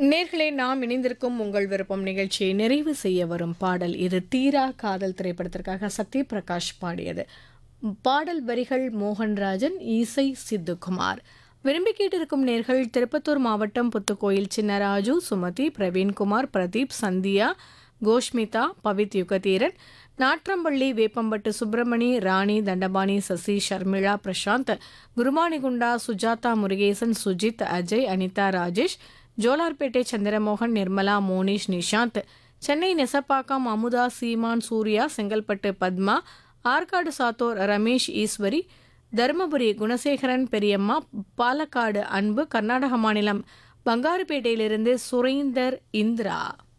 நேர்களே நாம் இணைந்திருக்கும் உங்கள் விருப்பம் நிகழ்ச்சியை நிறைவு செய்ய வரும் பாடல் இது தீரா காதல் திரைப்படத்திற்காக சத்ய பிரகாஷ் பாடியது பாடல் வரிகள் மோகன்ராஜன் இசை சித்துக்குமார் விரும்பி கேட்டிருக்கும் நேர்கள் திருப்பத்தூர் மாவட்டம் புத்துக்கோயில் சின்னராஜு சுமதி பிரவீன்குமார் பிரதீப் சந்தியா கோஷ்மிதா பவித் யுகதீரன் நாற்றம்பள்ளி வேப்பம்பட்டு சுப்பிரமணி ராணி தண்டபாணி சசி ஷர்மிளா பிரசாந்த் குருமானிகுண்டா சுஜாதா முருகேசன் சுஜித் அஜய் அனிதா ராஜேஷ் ஜோலார்பேட்டை சந்திரமோகன் நிர்மலா மோனிஷ் நிஷாந்த் சென்னை நெசப்பாக்கம் அமுதா சீமான் சூர்யா செங்கல்பட்டு பத்மா ஆற்காடு சாத்தோர் ரமேஷ் ஈஸ்வரி தருமபுரி குணசேகரன் பெரியம்மா பாலக்காடு அன்பு கர்நாடக மாநிலம் பங்காருப்பேட்டையிலிருந்து சுரேந்தர் இந்திரா